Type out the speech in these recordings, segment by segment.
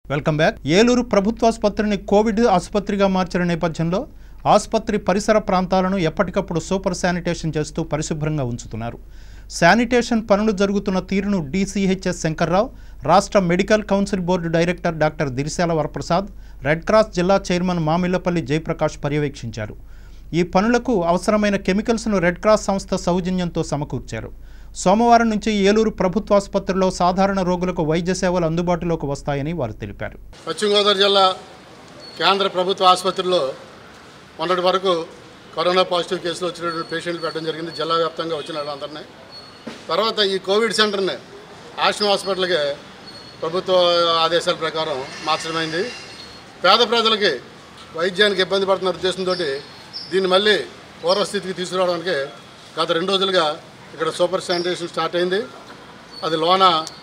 welcome back Eluru ప్రభుత్వాసుపత్రిని covid ఆసుపత్రిగా మార్చిన నేపథ్యంలో ఆసుపత్రి పరిసర ప్రాంతాలను ఎప్పటికప్పుడు సూపర్ శానిటేషన్ చేస్తూ పరిశుభ్రంగా ఉంచుతున్నారు శానిటేషన్ పనులు జరుగుతున్న తీరును డీసీహెచ్ఎస్ శంకర్రావు రాష్ట్ర medical council board director doctor Dirisala Varaprasad red cross జిల్లా చైర్మన్ మామిళ్లపల్లి జయప్రకాష్ పర్యవేక్షించారు ఈ పనులకు అవసరమైన కెమికల్స్ను రెడ్ క్రాస్ సంస్థ సౌజన్యంతో సమకూర్చారు సోమవారం నుంచి ఏలూరు ప్రభుత్వాసుపత్రిలో సాధారణ రోగులకు వైద్య సేవలు అందుబాటులోకి వస్తాయని వారు తెలిపారు పశ్చిమ గోదావరి జిల్లా కేంద్ర ప్రభుత్వ ఆసుపత్రిలో మొన్నటి వరకు కరోనా పాజిటివ్ కేసులు వచ్చినటువంటి పేషెంట్లు పెట్టడం జరిగింది జిల్లా వ్యాప్తంగా వచ్చిన వాళ్ళందరినీ తర్వాత ఈ కోవిడ్ సెంటర్ని ఆశ్రమ హాస్పిటల్కి ప్రభుత్వ ఆదేశాల ప్రకారం మార్చడమైంది పేద ప్రజలకి వైద్యానికి ఇబ్బంది పడుతున్న ఉద్దేశంతో దీన్ని మళ్ళీ పూర్వస్థితికి తీసుకురావడానికి గత రెండు రోజులుగా ఇక్కడ సూపర్ శానిటేషన్ స్టార్ట్ అయింది అది లోన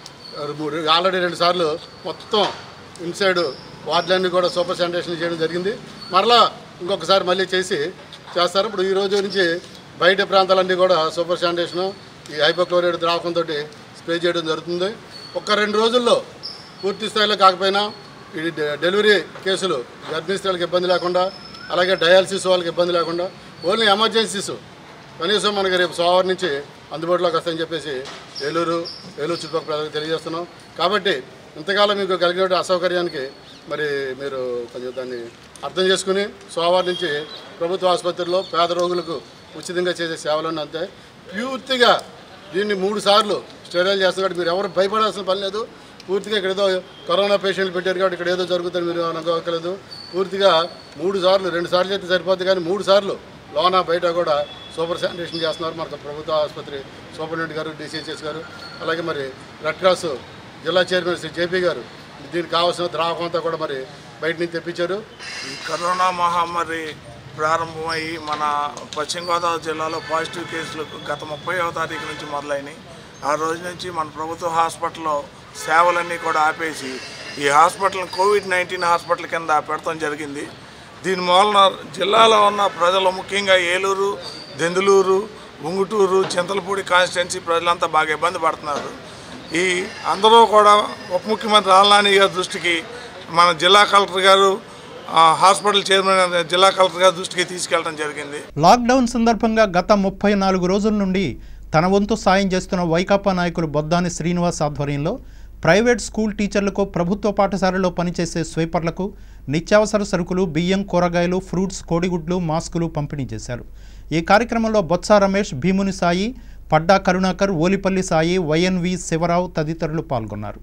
ఆల్రెడీ రెండు సార్లు మొత్తం ఇన్సైడ్ వార్డులన్నీ కూడా సూపర్ శానిటేషన్ చేయడం జరిగింది మరలా ఇంకొకసారి మళ్ళీ చేసి చేస్తారు ఇప్పుడు ఈ రోజు నుంచి బయట ప్రాంతాలన్నీ కూడా సూపర్ శానిటేషన్ ఈ హైపోక్లోరైడ్ ద్రావకంతో స్ప్రే చేయడం జరుగుతుంది ఒక్క రెండు రోజుల్లో పూర్తి స్థాయిలో కాకపోయినా ఈ డె- డెలివరీ కేసులు గర్భిణీ స్త్రీలకు ఇబ్బంది లేకుండా అలాగే డయాలసిస్ వాళ్ళకి ఇబ్బంది లేకుండా ఓన్లీ ఎమర్జెన్సీస్ కనీసం మనకి రేపు సోమవారం నుంచి అందుబాటులోకి వస్తాయని చెప్పేసి ఏలూరు ఏలూరు చుట్టుపక్కల ప్రజలకు తెలియజేస్తున్నాం కాబట్టి ఇంతకాలం మీకు కలిగిన అసౌకర్యానికి మరి మీరు కొంచెం దాన్ని అర్థం చేసుకుని సోమవారం నుంచి ప్రభుత్వ ఆసుపత్రిలో పేద రోగులకు ఉచితంగా చేసే సేవలను అంతే పూర్తిగా దీన్ని మూడు సార్లు స్టెరైల్ చేస్తున్నారు కాబట్టి మీరు ఎవరు భయపడాల్సిన పని లేదు పూర్తిగా ఇక్కడ ఏదో కరోనా పేషెంట్లు పెట్టారు కాబట్టి ఇక్కడ ఏదో జరుగుతుంది మీరు అనుకోకలేదు పూర్తిగా మూడు సార్లు రెండు సార్లు చేస్తే సరిపోద్ది కానీ మూడు సార్లు లోన బయట కూడా సూపర్ శానిటేషన్ చేస్తున్నారు మనకు ప్రభుత్వ ఆసుపత్రి సూపరింటెండెంట్ గారు డీసీహెచ్ఎస్ గారు అలాగే మరి రెడ్ క్రాస్ జిల్లా చైర్మన్ శ్రీ జేపీ గారు దీనికి కావాల్సిన ద్రావకం అంతా కూడా మరి బయట నుంచి తెప్పించారు ఈ కరోనా మహమ్మారి ప్రారంభమై మన పశ్చిమ గోదావరి జిల్లాలో పాజిటివ్ కేసులు గత ముప్పైవ తారీఖు నుంచి మొదలైనవి ఆ రోజు నుంచి మన ప్రభుత్వ హాస్పిటల్లో సేవలన్నీ కూడా ఆపేసి ఈ హాస్పిటల్ కోవిడ్ నైన్టీన్ హాస్పిటల్ కింద పెడతాం జరిగింది దీని మూలన జిల్లాలో ఉన్న ప్రజలు ముఖ్యంగా ఏలూరు దెందులూరు ఉంగుటూరు చింతలపూడి కాన్స్టిట్యున్సీ ప్రజలంతా బాగా ఇబ్బంది పడుతున్నారు ఈ అందరూ కూడా ఉప ముఖ్యమంత్రి రాళ్ళనాని గారి దృష్టికి మన జిల్లా కలెక్టర్ గారు ఆ, హాస్పిటల్ చైర్మన్ జిల్లా కలెక్టర్ గారి దృష్టికి తీసుకెళ్ళడం జరిగింది లాక్డౌన్ సందర్భంగా గత ముప్పై నాలుగు రోజుల నుండి తన వంతు సాయం చేస్తున్న వైకాపా నాయకులు బొద్దాని శ్రీనివాస్ ఆధ్వర్యంలో ప్రైవేట్ స్కూల్ టీచర్లకు ప్రభుత్వ పాఠశాలలో పనిచేసే స్వీపర్లకు నిత్యావసర సరుకులు బియ్యం కూరగాయలు ఫ్రూట్స్ కోడిగుడ్లు మాస్కులు పంపిణీ చేశారు ఈ కార్యక్రమంలో బొత్స రమేష్ భీముని సాయి పడ్డా కరుణాకర్ ఓలిపల్లి సాయి వైఎన్వి శివరావు తదితరులు పాల్గొన్నారు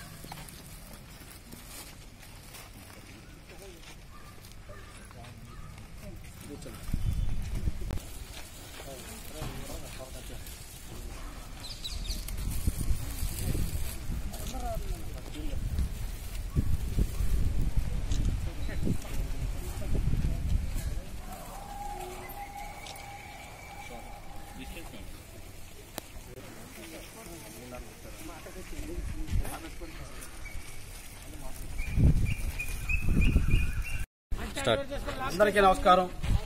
అందరికీ నమస్కారం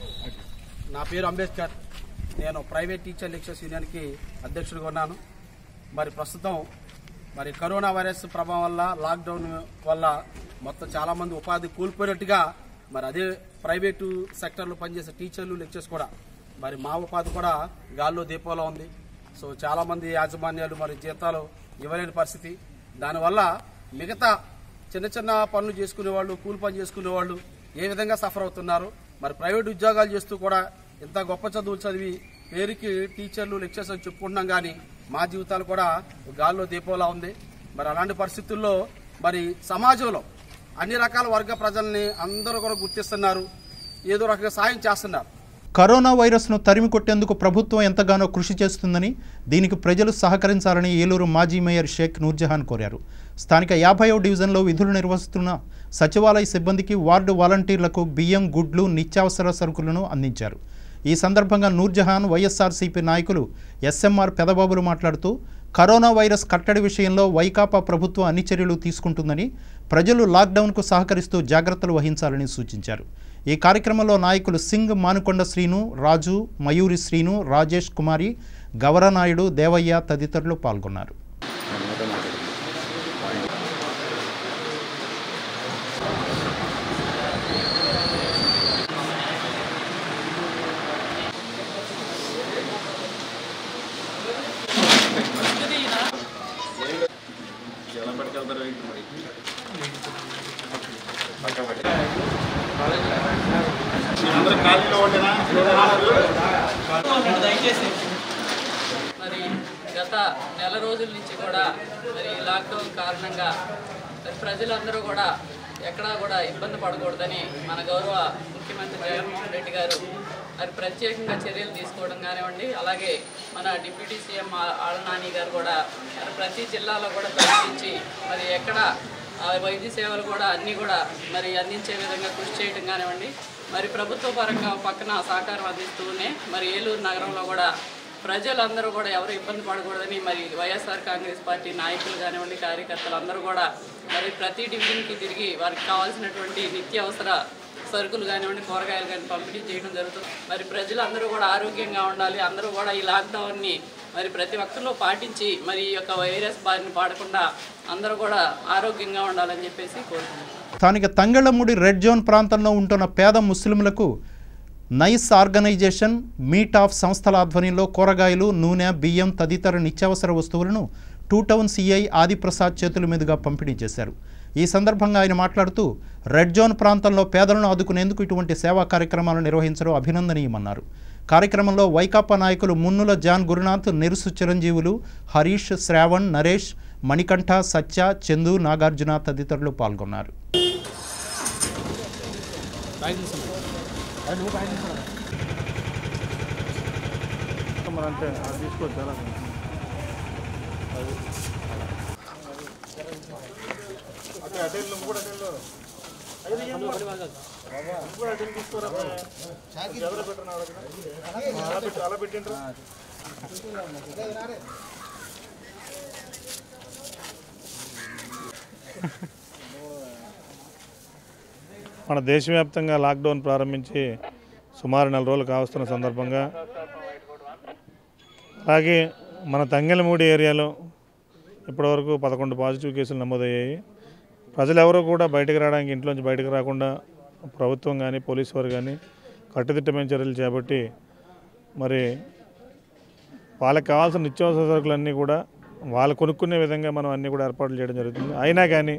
నా పేరు అంబేద్కర్ నేను ప్రైవేట్ టీచర్ లెక్చర్స్ యూనియన్కి అధ్యక్షుడిగా ఉన్నాను మరి ప్రస్తుతం మరి కరోనా వైరస్ ప్రభావం వల్ల లాక్డౌన్ వల్ల మొత్తం చాలా మంది ఉపాధి కోల్పోయినట్టుగా మరి అదే ప్రైవేటు సెక్టర్లో పనిచేసే టీచర్లు లెక్చర్స్ కూడా మరి మా ఉపాధి కూడా గాల్లో దీపంలో ఉంది సో చాలా మంది యాజమాన్యాలు మరి జీతాలు ఇవ్వలేని పరిస్థితి దానివల్ల మిగతా చిన్న చిన్న పనులు చేసుకునే వాళ్ళు కూలి పని చేసుకునే వాళ్ళు ఏ విధంగా సఫర్ అవుతున్నారు మరి ప్రైవేట్ ఉద్యోగాలు చేస్తూ కూడా ఇంత గొప్ప చదువులు చదివి పేరుకి టీచర్లు లెక్చర్స్ అని చెప్పుకుంటున్నాం కానీ మా జీవితాలు కూడా గాల్లో దీపంలా ఉంది మరి అలాంటి పరిస్థితుల్లో మరి సమాజంలో అన్ని రకాల వర్గ ప్రజల్ని అందరూ కూడా గుర్తిస్తున్నారు ఏదో రకంగా సాయం చేస్తున్నారు కరోనా వైరస్ను తరిమి కొట్టేందుకు ప్రభుత్వం ఎంతగానో కృషి చేస్తుందని దీనికి ప్రజలు సహకరించాలని ఏలూరు మాజీ మేయర్ షేక్ నూర్జహాన్ కోరారు స్థానిక యాభైవ డివిజన్లో విధులు నిర్వహిస్తున్న సచివాలయ సిబ్బందికి వార్డు వాలంటీర్లకు బియ్యం గుడ్లు నిత్యావసర సరుకులను అందించారు ఈ సందర్భంగా నూర్జహాన్ వైఎస్ఆర్సీపీ నాయకులు ఎస్ఎంఆర్ పెదబాబులు మాట్లాడుతూ కరోనా వైరస్ కట్టడి విషయంలో వైకాపా ప్రభుత్వం అన్ని చర్యలు తీసుకుంటుందని ప్రజలు లాక్డౌన్కు సహకరిస్తూ జాగ్రత్తలు వహించాలని సూచించారు ఈ కార్యక్రమంలో నాయకులు సింగ్ మానుకొండ శ్రీను రాజు మయూరి శ్రీను రాజేష్ కుమారి గవరనాయుడు దేవయ్య తదితరులు పాల్గొన్నారు మరి గత నెల రోజుల నుంచి కూడా మరి లాక్డౌన్ కారణంగా మరి ప్రజలందరూ కూడా ఎక్కడా కూడా ఇబ్బంది పడకూడదని మన గౌరవ ముఖ్యమంత్రి జగన్మోహన్ రెడ్డి గారు మరి ప్రత్యేకంగా చర్యలు తీసుకోవడం కానివ్వండి అలాగే మన డిప్యూటీ సీఎం ఆ- ఆళ్ళ నాని గారు కూడా మరి ప్రతి జిల్లాలో కూడా పర్యటించి మరి ఎక్కడ ఆ వైద్య సేవలు కూడా అన్నీ కూడా మరి అందించే విధంగా కృషి చేయడం కానివ్వండి మరి ప్రభుత్వ పరంగా ఒక పక్కన సహకారం అందిస్తూనే మరి ఏలూరు నగరంలో కూడా ప్రజలందరూ కూడా ఎవరు ఇబ్బంది పడకూడదని మరి వైఎస్ఆర్ కాంగ్రెస్ పార్టీ నాయకులు కానివ్వండి కార్యకర్తలు అందరూ కూడా మరి ప్రతి డివిజన్కి తిరిగి వారికి కావాల్సినటువంటి నిత్యావసర సరుకులు కానివ్వండి కూరగాయలు కానీ పంపిణీ చేయడం జరుగుతుంది మరి ప్రజలందరూ కూడా ఆరోగ్యంగా ఉండాలి అందరూ కూడా ఈ లాక్డౌన్ని మరి ప్రతి ఒక్కరిలో పాటించి మరి ఈ యొక్క వైరస్ బారిన పడకుండా అందరూ కూడా ఆరోగ్యంగా ఉండాలని చెప్పేసి కోరుకుంటున్నాను స్థానిక తంగళముడి రెడ్ జోన్ ప్రాంతంలో ఉంటున్న పేద ముస్లింలకు నైస్ ఆర్గనైజేషన్ మీట్ ఆఫ్ సంస్థల ఆధ్వర్యంలో కూరగాయలు నూనె బియ్యం తదితర నిత్యావసర వస్తువులను టూ టౌన్ సిఐ ఆదిప్రసాద్ చేతుల మీదుగా పంపిణీ చేశారు ఈ సందర్భంగా ఆయన మాట్లాడుతూ రెడ్ జోన్ ప్రాంతంలో పేదలను ఆదుకునేందుకు ఇటువంటి సేవా కార్యక్రమాలు నిర్వహించడం అభినందనీయమన్నారు కార్యక్రమంలో వైకాపా నాయకులు మున్నుల జాన్ గురునాథ్ నిరుసు చిరంజీవులు హరీష్ శ్రావణ్ నరేష్ మణికంఠ సత్య చందు నాగార్జున తదితరులు పాల్గొన్నారు మన దేశవ్యాప్తంగా లాక్డౌన్ ప్రారంభించి సుమారు నెల రోజులు కావస్తున్న సందర్భంగా అలాగే మన తంగెలమూడి ఏరియాలో ఇప్పటివరకు పదకొండు పాజిటివ్ కేసులు నమోదయ్యాయి ప్రజలు ఎవరూ కూడా బయటకు రావడానికి ఇంట్లోంచి బయటకు రాకుండా ప్రభుత్వం కానీ పోలీసు వారు కానీ కట్టుదిట్టమైన చర్యలు చేపట్టి మరి వాళ్ళకి కావాల్సిన నిత్యావసర సరుకులన్నీ కూడా వాళ్ళు కొనుక్కునే విధంగా మనం అన్నీ కూడా ఏర్పాట్లు చేయడం జరుగుతుంది అయినా కానీ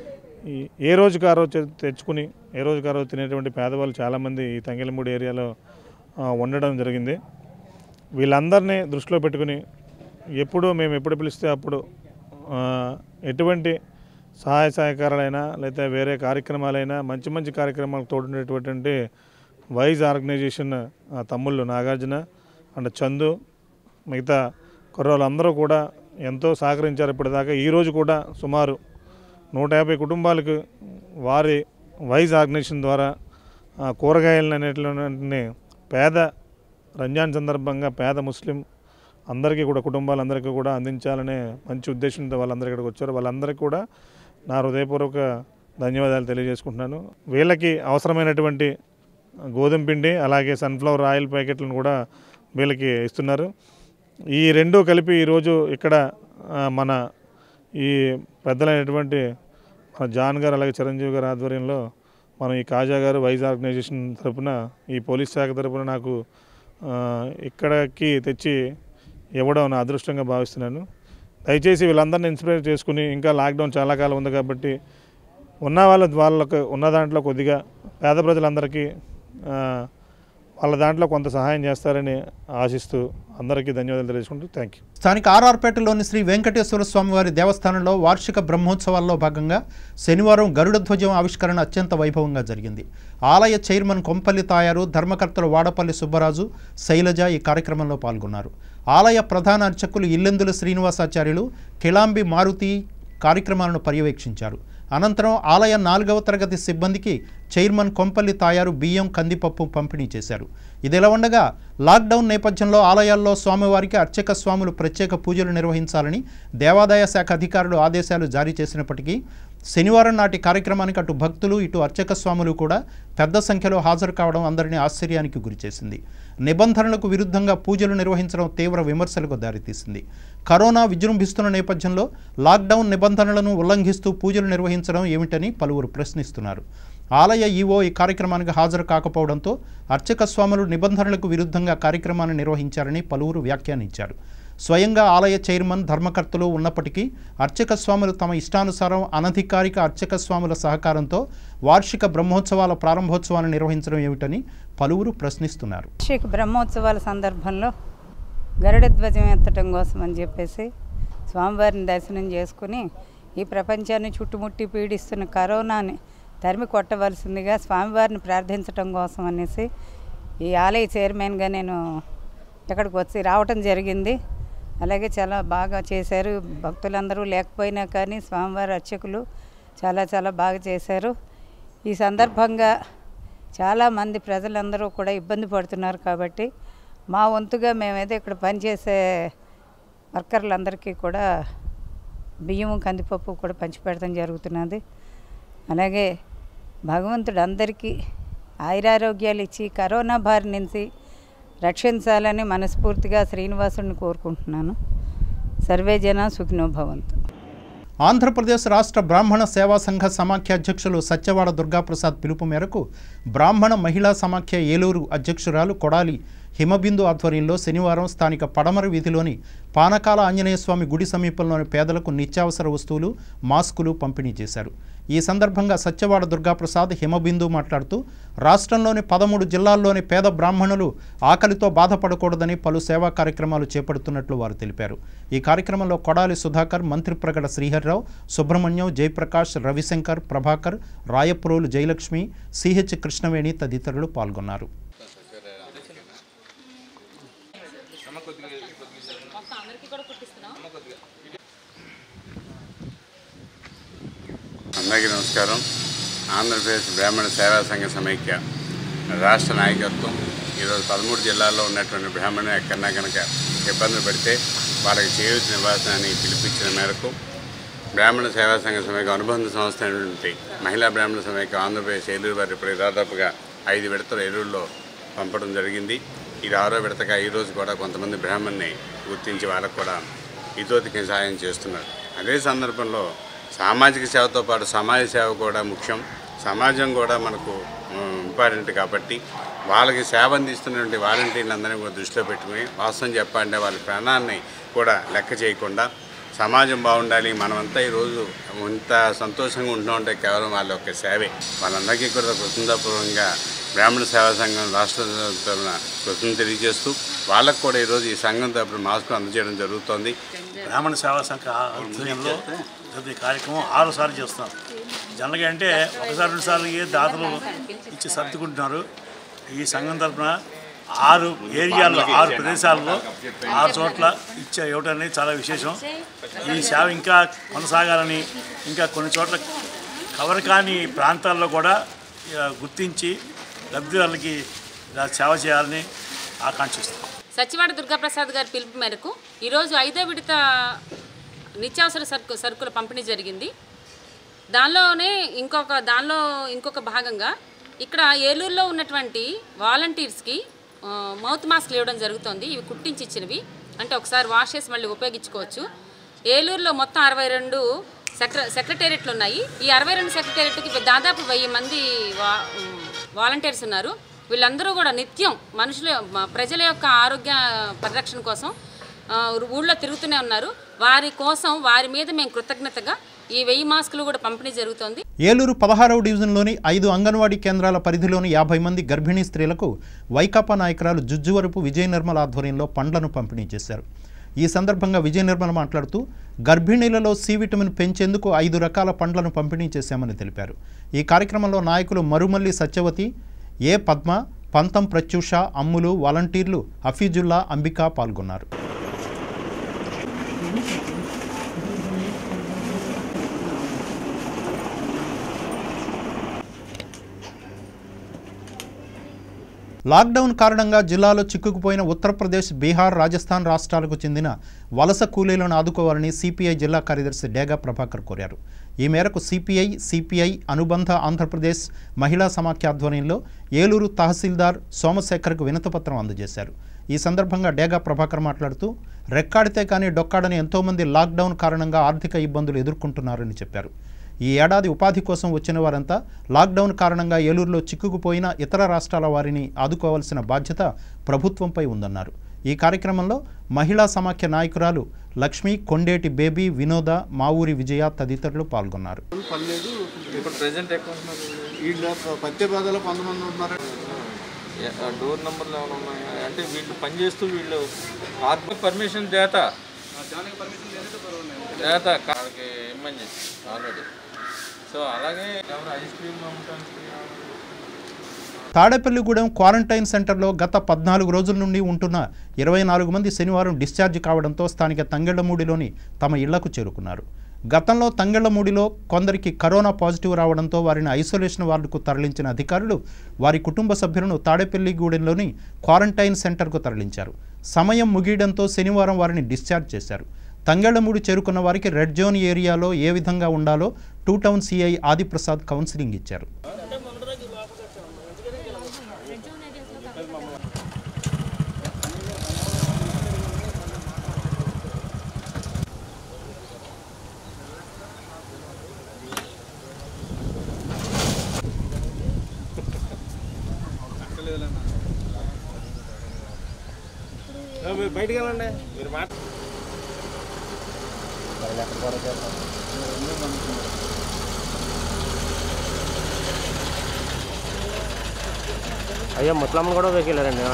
ఈ ఏ రోజుకి ఆ రోజు తె- తెచ్చుకుని ఏ రోజుకి ఆ రోజు తినేటువంటి పేదవాళ్ళు చాలామంది ఈ తంగిలమూడి ఏరియాలో ఆ, ఉండడం జరిగింది వీళ్ళందరినీ దృష్టిలో పెట్టుకుని ఎప్పుడు మేము ఎప్పుడు పిలిస్తే అప్పుడు ఆ, ఎటువంటి సహాయ సహకారాలైనా లేదా వేరే కార్యక్రమాలైనా మంచి మంచి కార్యక్రమాలకు తోడుండేటువంటి వైజ్ ఆర్గనైజేషన్ ఆ, తమ్ముళ్ళు నాగార్జున అండ్ చందు మిగతా కుర్రోళ్ళు అందరూ కూడా ఎంతో సహకరించారు ఇప్పటిదాకా ఈరోజు కూడా సుమారు నూట యాభై కుటుంబాలకు వారి వైజ్ ఆర్గనైజేషన్ ద్వారా ఆ, కూరగాయలను అనేటువంటి పేద రంజాన్ సందర్భంగా పేద ముస్లిం అందరికీ కూడా కుటుంబాలందరికీ కూడా అందించాలనే మంచి ఉద్దేశంతో వాళ్ళందరూ ఇక్కడికి వచ్చారు వాళ్ళందరికీ కూడా నా హృదయపూర్వక ధన్యవాదాలు తెలియజేసుకుంటున్నాను వీళ్ళకి అవసరమైనటువంటి గోధుమ పిండి అలాగే సన్ఫ్లవర్ ఆయిల్ ప్యాకెట్లను కూడా వీళ్ళకి ఇస్తున్నారు ఈ రెండు కలిపి ఈరోజు ఇక్కడ ఆ, మన ఈ పెద్దలైనటువంటి మన జాన్ గారు అలాగే చిరంజీవి గారి ఆధ్వర్యంలో మనం ఈ కాజా గారు వైజ్ ఆర్గనైజేషన్ తరపున ఈ పోలీస్ శాఖ తరపున నాకు ఆ, ఇక్కడికి తెచ్చి ఇవ్వడం నా అదృష్టంగా భావిస్తున్నాను దయచేసి వీళ్ళందరినీ ఇన్స్పైర్ చేసుకుని ఇంకా లాక్డౌన్ చాలా కాలం ఉంది కాబట్టి ఉన్న వాళ్ళ వాళ్ళకు ఉన్న దాంట్లో కొద్దిగా పేద ప్రజలందరికీ ఆ, వాళ్ళ దాంట్లో కొంత సహాయం చేస్తారని ఆశిస్తూ అందరికీ ధన్యవాదాలు తెలియజేసుకుంటూ థ్యాంక్ యూ స్థానిక ఆర్ఆర్పేటలోని శ్రీ వెంకటేశ్వర స్వామివారి దేవస్థానంలో వార్షిక బ్రహ్మోత్సవాల్లో భాగంగా శనివారం గరుడ ధ్వజం ఆవిష్కరణ అత్యంత వైభవంగా జరిగింది ఆలయ చైర్మన్ కొంపల్లి తాయారు ధర్మకర్తలు వాడపల్లి సుబ్బరాజు శైలజ ఈ కార్యక్రమంలో పాల్గొన్నారు ఆలయ ప్రధాన అర్చకులు ఇల్లెందుల శ్రీనివాసాచార్యులు కిళాంబి మారుతి కార్యక్రమాలను పర్యవేక్షించారు అనంతరం ఆలయ నాలుగవ తరగతి సిబ్బందికి చైర్మన్ కొంపల్లి తాయారు బియ్యం కందిపప్పు పంపిణీ చేశారు ఇదిలా ఉండగా లాక్డౌన్ నేపథ్యంలో ఆలయాల్లో స్వామివారికి అర్చక స్వాములు ప్రత్యేక పూజలు నిర్వహించాలని దేవాదాయ శాఖ అధికారులు ఆదేశాలు జారీ చేసినప్పటికీ శనివారం నాటి కార్యక్రమానికి అటు భక్తులు ఇటు అర్చక స్వాములు కూడా పెద్ద సంఖ్యలో హాజరు కావడం అందరినీ ఆశ్చర్యానికి గురిచేసింది నిబంధనలకు విరుద్ధంగా పూజలు నిర్వహించడం తీవ్ర విమర్శలకు దారితీసింది కరోనా విజృంభిస్తున్న నేపథ్యంలో లాక్డౌన్ నిబంధనలను ఉల్లంఘిస్తూ పూజలు నిర్వహించడం ఏమిటని పలువురు ప్రశ్నిస్తున్నారు ఆలయ ఈవో ఈ కార్యక్రమానికి హాజరు కాకపోవడంతో అర్చక స్వాములు నిబంధనలకు విరుద్ధంగా కార్యక్రమాన్ని నిర్వహించారని పలువురు వ్యాఖ్యానించారు స్వయంగా ఆలయ చైర్మన్ ధర్మకర్తలు ఉన్నప్పటికీ అర్చక స్వాములు తమ ఇష్టానుసారం అనధికారిక అర్చక స్వాముల సహకారంతో వార్షిక బ్రహ్మోత్సవాల ప్రారంభోత్సవాలను నిర్వహించడం ఏమిటని పలువురు ప్రశ్నిస్తున్నారు వార్షిక బ్రహ్మోత్సవాల సందర్భంలో గరుడ ధ్వజం ఎత్తడం కోసం అని చెప్పేసి స్వామివారిని దర్శనం చేసుకుని ఈ ప్రపంచాన్ని చుట్టుముట్టి పీడిస్తున్న కరోనాని తరిమి కొట్టవలసిందిగా స్వామివారిని ప్రార్థించడం కోసం అనేసి ఈ ఆలయ చైర్మన్గా నేను ఇక్కడికి వచ్చి రావటం జరిగింది అలాగే చాలా బాగా చేశారు భక్తులందరూ లేకపోయినా కానీ స్వామివారి అర్చకులు చాలా చాలా బాగా చేశారు ఈ సందర్భంగా చాలామంది ప్రజలందరూ కూడా ఇబ్బంది పడుతున్నారు కాబట్టి మా వంతుగా మేమైతే ఇక్కడ పనిచేసే వర్కర్లందరికీ కూడా బియ్యము కందిపప్పు కూడా పంచిపెడతాం జరుగుతున్నది అలాగే భగవంతుడు అందరికీ ఆయురారోగ్యాలు ఇచ్చి కరోనా బారి నుంచి రక్షించాలని మనస్ఫూర్తిగా శ్రీనివాసుని కోరుకుంటున్నాను సర్వే జన సుఖినో భవంతు ఆంధ్రప్రదేశ్ రాష్ట్ర బ్రాహ్మణ సేవా సంఘ సమాఖ్య అధ్యక్షులు సత్యవాడ దుర్గాప్రసాద్ పిలుపు మేరకు బ్రాహ్మణ మహిళా సమాఖ్య ఏలూరు అధ్యక్షురాలు కొడాలి హిమబిందు ఆధ్వర్యంలో శనివారం స్థానిక పడమర వీధిలోని పానకాల ఆంజనేయ స్వామి గుడి సమీపంలోని పేదలకు నిత్యావసర వస్తువులు మాస్కులు పంపిణీ చేశారు ఈ సందర్భంగా సత్యవాడ దుర్గాప్రసాద్ హిమబిందు మాట్లాడుతూ రాష్ట్రంలోని పదమూడు జిల్లాల్లోని పేద బ్రాహ్మణులు ఆకలితో బాధపడకూడదని పలు సేవా కార్యక్రమాలు చేపడుతున్నట్లు వారు తెలిపారు ఈ కార్యక్రమంలో కొడాలి సుధాకర్ మంత్రి ప్రగడ శ్రీహర్రావు సుబ్రహ్మణ్యం జయప్రకాష్ రవిశంకర్ ప్రభాకర్ రాయప్రోలు జయలక్ష్మి సిహెచ్ కృష్ణవేణి తదితరులు పాల్గొన్నారు అందరికీ నమస్కారం ఆంధ్రప్రదేశ్ బ్రాహ్మణ సేవా సంఘ సమైక్య రాష్ట్ర నాయకత్వం ఈరోజు పదమూడు జిల్లాల్లో ఉన్నటువంటి బ్రాహ్మణులు ఎక్కడన్నా కనుక ఇబ్బందులు పడితే వాళ్ళకి చేయూత నివాసాన్ని పిలిపించిన మేరకు బ్రాహ్మణ సేవా సంఘ సమైక్య అనుబంధ సంస్థ అయినటువంటి మహిళా బ్రాహ్మణ సమైక్య ఆంధ్రప్రదేశ్ ఏలూరు వారి ఇప్పుడు దాదాపుగా ఐదు విడతలు ఏలూరులో పంపడం జరిగింది ఇది ఆరో విడతగా ఈరోజు కూడా కొంతమంది బ్రాహ్మణ్ణి గుర్తించి వాళ్ళకు కూడా ఇతోతికి సహాయం చేస్తున్నారు అదే సందర్భంలో సామాజిక సేవతో పాటు సమాజ సేవ కూడా ముఖ్యం సమాజం కూడా మనకు ఉమ్, ఇంపార్టెంట్ కాబట్టి వాళ్ళకి సేవ అందిస్తున్నటువంటి వాలంటీర్లందరినీ కూడా దృష్టిలో పెట్టుకుని వాస్తవం చెప్పాలంటే వాళ్ళ ప్రాణాన్ని కూడా లెక్క చేయకుండా సమాజం బాగుండాలి మనమంతా ఈరోజు ఇంత సంతోషంగా ఉంటూ ఉంటే కేవలం వాళ్ళ యొక్క సేవే వాళ్ళందరికీ కూడా కృతజ్ఞతాపూర్వకంగా బ్రాహ్మణ సేవా సంఘం రాష్ట్ర తరఫున కృతజ్ఞత తెలియజేస్తూ వాళ్ళకు కూడా ఈరోజు ఈ సంఘం తరఫున మాస్కులు అందజేయడం జరుగుతోంది బ్రాహ్మణ సేవా సంఘ ఆధ్వర్యంలో ప్రతి కార్యక్రమం ఆరు సార్లు చేస్తున్నాం జనరల్గా అంటే ఒకసారి రెండు సార్లు ఏ దాతలు ఇచ్చి సర్దుకుంటున్నారు ఈ సంఘం తరఫున ఆరు ఏరియాల్లో ఆరు ప్రదేశాల్లో ఆరు చోట్ల ఇచ్చే ఇవ్వటం అనేది చాలా విశేషం ఈ సేవ ఇంకా కొనసాగాలని ఇంకా కొన్ని చోట్ల కవర్ కాని ప్రాంతాల్లో కూడా ఆ, గుర్తించి లబ్ధిదారులకి ఇలా సేవ చేయాలని ఆకాంక్షిస్తున్నాం సచివాడ దుర్గాప్రసాద్ గారి పిలుపు మేరకు ఈరోజు ఐదో విడత నిత్యావసర సరుకు సరుకుల పంపిణీ జరిగింది దానిలోనే ఇంకొక దానిలో ఇంకొక భాగంగా ఇక్కడ ఏలూరులో ఉన్నటువంటి వాలంటీర్స్కి ఆ, మౌత్ మాస్క్లు ఇవ్వడం జరుగుతుంది ఇవి కుట్టించి ఇచ్చినవి అంటే ఒకసారి వాష్ చేసి మళ్ళీ ఉపయోగించుకోవచ్చు ఏలూరులో మొత్తం అరవై రెండు సెక్ర సెక్రటేరియట్లు ఉన్నాయి ఈ అరవై రెండు సెక్రటేరియట్కి దాదాపు వెయ్యి మంది వా ఉమ్, వాలంటీర్స్ ఉన్నారు వీళ్ళందరూ కూడా నిత్యం మనుషుల మ- ప్రజల యొక్క ఆరోగ్య పరిరక్షణ కోసం ఆ, ఊళ్ళో తిరుగుతూనే ఉన్నారు వారి కోసం వారి మీద మేము కృతజ్ఞతగా ఈ వెయ్యి మాస్కులు కూడా పంపిణీ జరుగుతోంది ఏలూరు పదహారవ డివిజన్లోని ఐదు అంగన్వాడీ కేంద్రాల పరిధిలోని యాభై మంది గర్భిణీ స్త్రీలకు వైకాపా నాయకురాలు జుజ్జువరపు విజయ నిర్మల ఆధ్వర్యంలో పండ్లను పంపిణీ చేశారు ఈ సందర్భంగా విజయ నిర్మల మాట్లాడుతూ గర్భిణీలలో సి విటమిన్ పెంచేందుకు ఐదు రకాల పండ్లను పంపిణీ చేశామని తెలిపారు ఈ కార్యక్రమంలో నాయకులు మరుమల్లి సత్యవతి ఏ పద్మ పంతం ప్రత్యూష అమ్ములు వాలంటీర్లు హఫీజుల్లా అంబికా పాల్గొన్నారు లాక్డౌన్ కారణంగా జిల్లాలో చిక్కుకుపోయిన ఉత్తరప్రదేశ్ బీహార్ రాజస్థాన్ రాష్ట్రాలకు చెందిన వలస కూలీలను ఆదుకోవాలని సిపిఐ జిల్లా కార్యదర్శి డేగా ప్రభాకర్ కోరారు ఈ మేరకు సిపిఐ సిపిఐ అనుబంధ ఆంధ్రప్రదేశ్ మహిళా సమాఖ్య ఆధ్వర్యంలో ఏలూరు తహసీల్దార్ సోమశేఖర్కు వినతిపత్రం అందజేశారు ఈ సందర్భంగా డేగా ప్రభాకర్ మాట్లాడుతూ రెక్కాడితే కానీ డొక్కాడని ఎంతోమంది లాక్డౌన్ కారణంగా ఆర్థిక ఇబ్బందులు ఎదుర్కొంటున్నారని చెప్పారు ఈ ఏడాది ఉపాధి కోసం వచ్చిన వారంతా లాక్డౌన్ కారణంగా ఏలూరులో చిక్కుకుపోయిన ఇతర రాష్ట్రాల వారిని ఆదుకోవాల్సిన బాధ్యత ప్రభుత్వంపై ఉందన్నారు ఈ కార్యక్రమంలో మహిళా సమాఖ్య నాయకురాలు లక్ష్మి కొండేటి బేబీ వినోద మావూరి విజయ తదితరులు పాల్గొన్నారు పర్లేదు ఇప్పుడు ప్రెసెంట్ ఎక్కువ ఉంటున్నారు వీళ్ళు పత్తి బాధలో కొంతమంది ఉంటున్నారు డోర్ నెంబర్లు ఏమైనా ఉన్నాయా అంటే వీళ్ళు పనిచేస్తూ వీళ్ళు ఆర్మీ పర్మిషన్ చేత చేత వాళ్ళకి ఇమ్మని ఆల్రెడీ సో అలాగే ఎవరు ఐస్ క్రీమ్ అమ్మటానికి తాడేపల్లిగూడెం క్వారంటైన్ సెంటర్లో గత పద్నాలుగు రోజుల నుండి ఉంటున్న ఇరవై నాలుగు మంది శనివారం డిశ్చార్జ్ కావడంతో స్థానిక తంగెళ్లమూడిలోని తమ ఇళ్లకు చేరుకున్నారు గతంలో తంగెళ్లమూడిలో కొందరికి కరోనా పాజిటివ్ రావడంతో వారిని ఐసోలేషన్ వార్డుకు తరలించిన అధికారులు వారి కుటుంబ సభ్యులను తాడేపల్లిగూడెంలోని క్వారంటైన్ సెంటర్కు తరలించారు సమయం ముగియడంతో శనివారం వారిని డిశ్చార్జ్ చేశారు తంగెళ్లమూడి చేరుకున్న వారికి రెడ్ జోన్ ఏరియాలో ఏ విధంగా ఉండాలో two town CI Adiprasad counselling ఇచ్చారు బయటికి వెళ్ళండి మీరు మాట అయ్యో ముసలమ్మ కూడా వెళ్ళారండి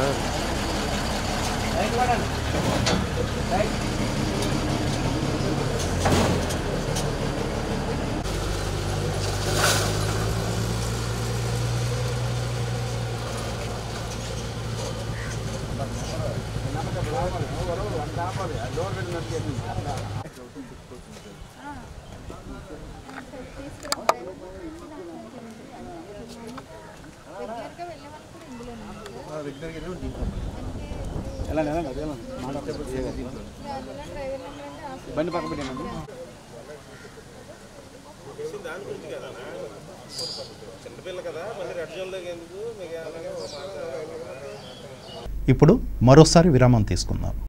బండి పక్క పెట్టాను చిన్నపిల్ల కదా మళ్ళీ రెడ్ జోన్లోకి ఎందుకు మీకు అలాగే ఇప్పుడు మరోసారి విరామం తీసుకుందాం